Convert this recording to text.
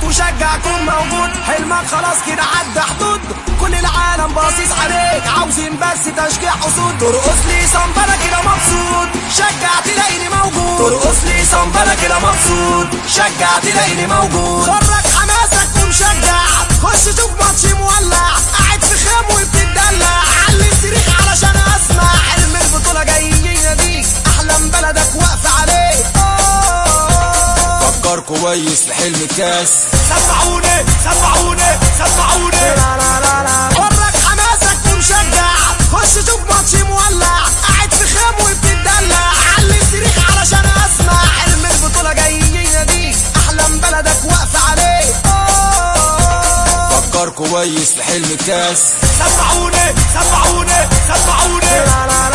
مشجعكم موجود حلمك خلاص كده عدى حدود كل العالم باصص عليك عاوزين بس تشجيع اسود ترقص لي صنبله كده مبسوط شجع تلاقيني موجود ترقص لي صنبله كده مبسوط شجع تلاقيني موجود خرج حماسك ومشجع خش شوف ماتش مولع قاعد في خيم وبتدلع علي الصريخ علشان اسمع حلم البطوله جاي يناديك احلام بلدك واقفه عليك آه. فكر كويس في حلم الكاس سمعوني سمعوني سمعوني لا لا لا لا ورك حماسك ومشجع خش شوف ماتش مولع قاعد في خيم وبتدلع علي الصريخ علشان اسمع حلم البطوله جاي يناديك احلام بلدك واقفه عليك آه. فكر كويس في حلم الكاس سمعوني سمعوني سمعوني لا لا